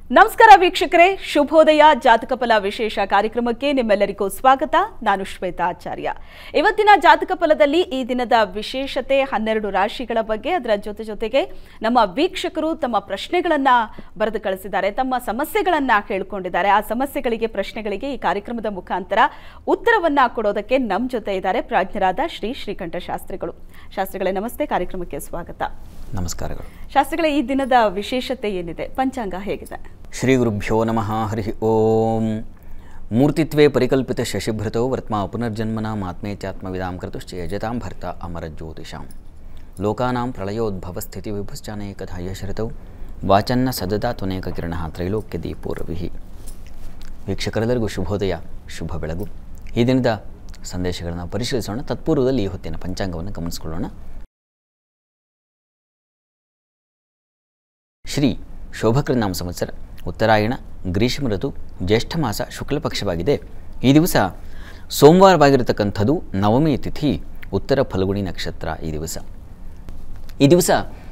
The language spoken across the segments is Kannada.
ನಮಸ್ಕಾರ ವೀಕ್ಷಕರೇ ಶುಭೋದಯ ಜಾತಕ ಫಲ ವಿಶೇಷ ಕಾರ್ಯಕ್ರಮಕ್ಕೆ ನಿಮ್ಮೆಲ್ಲರಿಗೂ ಸ್ವಾಗತ ನಾನು ಶ್ವೇತಾ ಆಚಾರ್ಯ ಇವತ್ತಿನ ಜಾತಕ ಫಲದಲ್ಲಿ ಈ ದಿನದ ವಿಶೇಷತೆ ಹನ್ನೆರಡು ರಾಶಿಗಳ ಬಗ್ಗೆ ಅದರ ಜೊತೆ ಜೊತೆಗೆ ನಮ್ಮ ವೀಕ್ಷಕರು ತಮ್ಮ ಪ್ರಶ್ನೆಗಳನ್ನ ಬರೆದು ಕಳಿಸಿದ್ದಾರೆ ತಮ್ಮ ಸಮಸ್ಯೆಗಳನ್ನ ಕೇಳ್ಕೊಂಡಿದ್ದಾರೆ ಆ ಸಮಸ್ಯೆಗಳಿಗೆ ಪ್ರಶ್ನೆಗಳಿಗೆ ಈ ಕಾರ್ಯಕ್ರಮದ ಮುಖಾಂತರ ಉತ್ತರವನ್ನ ಕೊಡೋದಕ್ಕೆ ನಮ್ಮ ಜೊತೆ ಇದ್ದಾರೆ ಪ್ರಾಜ್ಞರಾದ ಶ್ರೀ ಶ್ರೀಕಂಠ ಶಾಸ್ತ್ರಿಗಳು ಶಾಸ್ತ್ರಿಗಳೇ ನಮಸ್ತೆ ಕಾರ್ಯಕ್ರಮಕ್ಕೆ ಸ್ವಾಗತ ನಮಸ್ಕಾರಗಳು ಶಾಸ್ತ್ರಿಗಳೇ ಈ ದಿನದ ವಿಶೇಷತೆ ಏನಿದೆ ಪಂಚಾಂಗ ಹೇಗಿದೆ ಶ್ರೀ ಗುರುಭ್ಯೋ ನಮಃ ಹರಿ ಓಂ ಮೂರ್ತಿತ್ವೇ ಪರಿಕಲ್ಪಿತ ಶಶಿಭೃತೋ ವರ್ತ್ಮಾ ಪುನರ್ಜನ್ಮನ ಮಾತ್ಮೇ ಚಾತ್ಮವಿದಾಂ ಕೃತುಶ್ಚ ಯಜತಾಂ ಭರ್ತ ಅಮರಜ್ಯೋತಿಷಾಂ ಲೋಕಾನಾಂ ಪ್ರಳಯೋದ್ಭವ ಸ್ಥಿತಿ ವಿಭುಶ್ಚಾನೇಕಥಾ ಯಶರತೌ ವಾಚನ್ನ ಸದದಾ ತ್ವನೇಕ ಕಿರಣ ತ್ರೈಲೋಕ್ಯ ದೀಪೋರವಿಹಿ ವೀಕ್ಷಕರೆಲ್ಲರಿಗೂ ಶುಭೋದಯ ಶುಭ ಬೆಳಗು ಈ ದಿನದ ಸಂದೇಶಗಳನ್ನು ಪರಿಶೀಲಿಸೋಣ ತತ್ಪೂರ್ವದಲ್ಲಿ ಈ ಹೊತ್ತಿನ ಪಂಚಾಂಗವನ್ನು ಗಮನಿಸಿಕೊಳ್ಳೋಣ ಶ್ರೀ ಶೋಭಕೃನಾಮ ಸಂವತ್ಸರ ಉತ್ತರಾಯಣ ಗ್ರೀಷ್ಮ ಋತು ಜ್ಯೇಷ್ಠ ಮಾಸ ಶುಕ್ಲ ಪಕ್ಷವಾಗಿದೆ ಈ ದಿವಸ ಸೋಮವಾರವಾಗಿರತಕ್ಕಂಥದ್ದು ನವಮಿ ತಿಥಿ ಉತ್ತರ ಫಲ್ಗುಣಿ ನಕ್ಷತ್ರ ಈ ದಿವಸ ಈ ದಿವಸ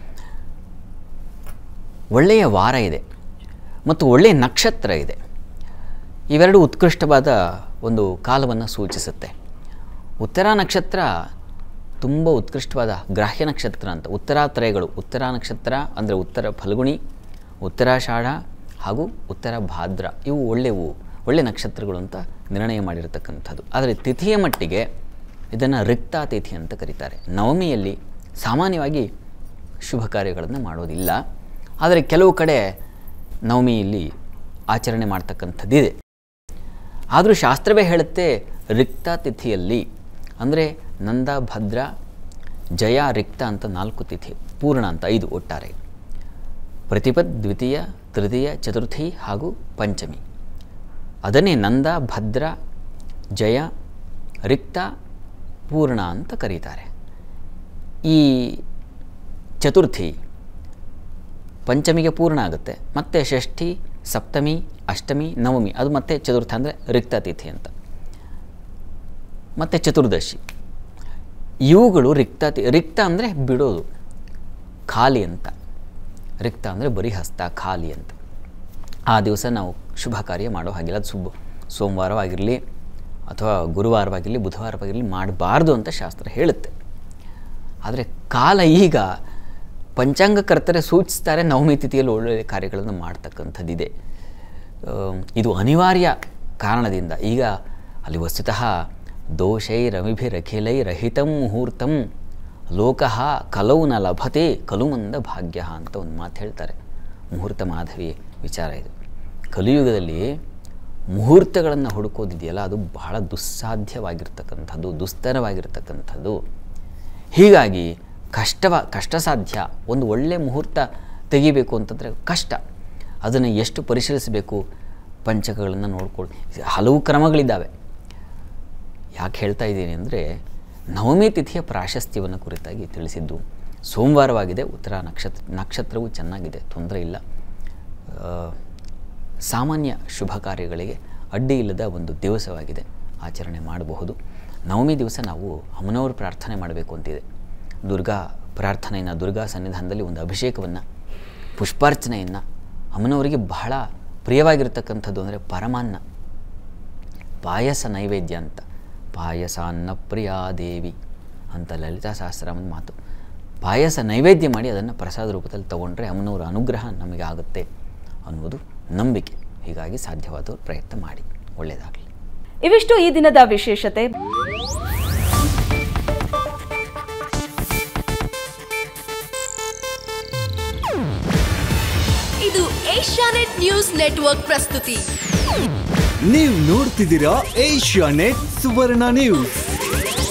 ಒಳ್ಳೆಯ ವಾರ ಇದೆ ಮತ್ತು ಒಳ್ಳೆಯ ನಕ್ಷತ್ರ ಇದೆ ಇವೆರಡು ಉತ್ಕೃಷ್ಟವಾದ ಒಂದು ಕಾಲವನ್ನು ಸೂಚಿಸುತ್ತೆ ಉತ್ತರ ನಕ್ಷತ್ರ ತುಂಬ ಉತ್ಕೃಷ್ಟವಾದ ಗ್ರಾಹ್ಯ ನಕ್ಷತ್ರ ಅಂತ ಉತ್ತರಾತ್ರಯಗಳು ಉತ್ತರ ನಕ್ಷತ್ರ ಅಂದರೆ ಉತ್ತರ ಫಲ್ಗುಣಿ ಉತ್ತರಾಷಾಢ ಹಾಗೂ ಉತ್ತರ ಭಾದ್ರ ಇವು ಒಳ್ಳೆಯವು ಒಳ್ಳೆಯ ನಕ್ಷತ್ರಗಳು ಅಂತ ನಿರ್ಣಯ ಮಾಡಿರತಕ್ಕಂಥದ್ದು ಆದರೆ ತಿಥಿಯ ಮಟ್ಟಿಗೆ ಇದನ್ನು ರಿಕ್ತ ತಿಥಿ ಅಂತ ಕರೀತಾರೆ ನವಮಿಯಲ್ಲಿ ಸಾಮಾನ್ಯವಾಗಿ ಶುಭ ಕಾರ್ಯಗಳನ್ನು ಮಾಡೋದಿಲ್ಲ ಆದರೆ ಕೆಲವು ಕಡೆ ನವಮಿಯಲ್ಲಿ ಆಚರಣೆ ಮಾಡ್ತಕ್ಕಂಥದ್ದಿದೆ ಆದರೂ ಶಾಸ್ತ್ರವೇ ಹೇಳುತ್ತೆ ರಿಕ್ತ ತಿಥಿಯಲ್ಲಿ ಅಂದರೆ ನಂದ ಭದ್ರ ಜಯ ರಿಕ್ತ ಅಂತ ನಾಲ್ಕು ತಿಥಿ ಪೂರ್ಣ ಅಂತ ಐದು ಒಟ್ಟಾರೆ ಪ್ರತಿಪದ್ ದ್ವಿತೀಯ ತೃತೀಯ ಚತುರ್ಥಿ ಹಾಗೂ ಪಂಚಮಿ ಅದನ್ನೇ ನಂದ ಭದ್ರ ಜಯ ರಿಕ್ತ ಪೂರ್ಣ ಅಂತ ಕರೀತಾರೆ ಈ ಚತುರ್ಥಿ ಪಂಚಮಿಗೆ ಪೂರ್ಣ ಆಗುತ್ತೆ ಮತ್ತು ಷಷ್ಠಿ ಸಪ್ತಮಿ ಅಷ್ಟಮಿ ನವಮಿ ಅದು ಮತ್ತೆ ಚತುರ್ಥ ಅಂದರೆ ರಿಕ್ತ ತಿಥಿ ಅಂತ ಮತ್ತು ಚತುರ್ದಶಿ ಇವುಗಳು ರಿಕ್ತ ತಿ ರಿಕ್ತ ಅಂದರೆ ಬಿಡೋದು ಖಾಲಿ ಅಂತ ರಿಕ್ತ ಅಂದರೆ ಬರೀ ಹಸ್ತ ಖಾಲಿ ಅಂತ ಆ ದಿವಸ ನಾವು ಶುಭ ಕಾರ್ಯ ಮಾಡೋ ಹಾಗಿಲ್ಲ ಅದು ಶುಭ ಸೋಮವಾರವಾಗಿರಲಿ ಅಥವಾ ಗುರುವಾರವಾಗಿರಲಿ ಬುಧವಾರವಾಗಿರಲಿ ಮಾಡಬಾರ್ದು ಅಂತ ಶಾಸ್ತ್ರ ಹೇಳುತ್ತೆ ಆದರೆ ಕಾಲ ಈಗ ಪಂಚಾಂಗಕರ್ತರೆ ಸೂಚಿಸ್ತಾರೆ ನವಮಿ ತಿಥಿಯಲ್ಲಿ ಒಳ್ಳೆಯ ಕಾರ್ಯಗಳನ್ನು ಮಾಡ್ತಕ್ಕಂಥದ್ದಿದೆ ಇದು ಅನಿವಾರ್ಯ ಕಾರಣದಿಂದ ಈಗ ಅಲ್ಲಿ ವಸ್ತುತಃ ದೋಷೈರಮಿಭಿರಖಿಲೈರಹಿತಂ ಮುಹೂರ್ತಂ ಲೋಕಃ ಕಲೌ ನ ಲಭತೆ ಕಲುಮಂದ ಭಾಗ್ಯ ಅಂತ ಒಂದು ಮಾತು ಹೇಳ್ತಾರೆ ಮುಹೂರ್ತ ಮಾಧವಿ ವಿಚಾರ ಇದು ಕಲಿಯುಗದಲ್ಲಿ ಮುಹೂರ್ತಗಳನ್ನು ಹುಡುಕೋದಿದೆಯಲ್ಲ ಅದು ಬಹಳ ದುಸ್ಸಾಧ್ಯವಾಗಿರ್ತಕ್ಕಂಥದ್ದು ದುಸ್ತರವಾಗಿರ್ತಕ್ಕಂಥದ್ದು ಹೀಗಾಗಿ ಕಷ್ಟವ ಕಷ್ಟ ಸಾಧ್ಯ ಒಂದು ಒಳ್ಳೆಯ ಮುಹೂರ್ತ ತೆಗಿಬೇಕು ಅಂತಂದರೆ ಕಷ್ಟ ಅದನ್ನು ಎಷ್ಟು ಪರಿಶೀಲಿಸಬೇಕು ಪಂಚಕಗಳನ್ನು ನೋಡ್ಕೊಳ್ಳಿ ಹಲವು ಕ್ರಮಗಳಿದ್ದಾವೆ ಯಾಕೆ ಹೇಳ್ತಾ ಇದ್ದೀನಿ ಅಂದರೆ ನವಮಿ ತಿಥಿಯ ಪ್ರಾಶಸ್ತ್ಯವನ್ನು ಕುರಿತಾಗಿ ತಿಳಿಸಿದ್ದು ಸೋಮವಾರವಾಗಿದೆ ಉತ್ತರ ನಕ್ಷತ್ರ ನಕ್ಷತ್ರವೂ ಚೆನ್ನಾಗಿದೆ ತೊಂದರೆ ಇಲ್ಲ ಸಾಮಾನ್ಯ ಶುಭ ಕಾರ್ಯಗಳಿಗೆ ಅಡ್ಡಿ ಇಲ್ಲದ ಒಂದು ದಿವಸವಾಗಿದೆ ಆಚರಣೆ ಮಾಡಬಹುದು ನವಮಿ ದಿವಸ ನಾವು ಅಮ್ಮನವರು ಪ್ರಾರ್ಥನೆ ಮಾಡಬೇಕು ಅಂತಿದೆ ದುರ್ಗಾ ಪ್ರಾರ್ಥನೆಯನ್ನು ದುರ್ಗಾ ಸನ್ನಿಧಾನದಲ್ಲಿ ಒಂದು ಅಭಿಷೇಕವನ್ನು ಪುಷ್ಪಾರ್ಚನೆಯನ್ನು ಅಮ್ಮನವರಿಗೆ ಬಹಳ ಪ್ರಿಯವಾಗಿರ್ತಕ್ಕಂಥದ್ದು ಅಂದರೆ ಪರಮಾನ್ನ ಪಾಯಸ ನೈವೇದ್ಯ ಅಂತ ಪಾಯಸಾನ್ನ ಪ್ರಿಯಾ ದೇವಿ ಅಂತ ಲಲಿತಾ ಸಹಸ್ರ ಒಂದು ಮಾತು ಪಾಯಸ ನೈವೇದ್ಯ ಮಾಡಿ ಅದನ್ನು ಪ್ರಸಾದ ರೂಪದಲ್ಲಿ ತಗೊಂಡ್ರೆ ಅಮ್ಮನವರ ಅನುಗ್ರಹ ನಮಗೆ ಆಗುತ್ತೆ ಅನ್ನೋದು ನಂಬಿಕೆ ಹೀಗಾಗಿ ಸಾಧ್ಯವಾದವರು ಪ್ರಯತ್ನ ಮಾಡಿ ಒಳ್ಳೆಯದಾಗಲಿ ಇವಿಷ್ಟು ಈ ದಿನದ ವಿಶೇಷತೆ ಇದು ಏಷ್ಯಾನೆಟ್ ನ್ಯೂಸ್ ನೆಟ್ವರ್ಕ್ ಪ್ರಸ್ತುತಿ ನೀವು ನೋಡ್ತಿದ್ದೀರಾ ಏಷ್ಯಾ ನೆಟ್ ಸುವರ್ಣ ನ್ಯೂಸ್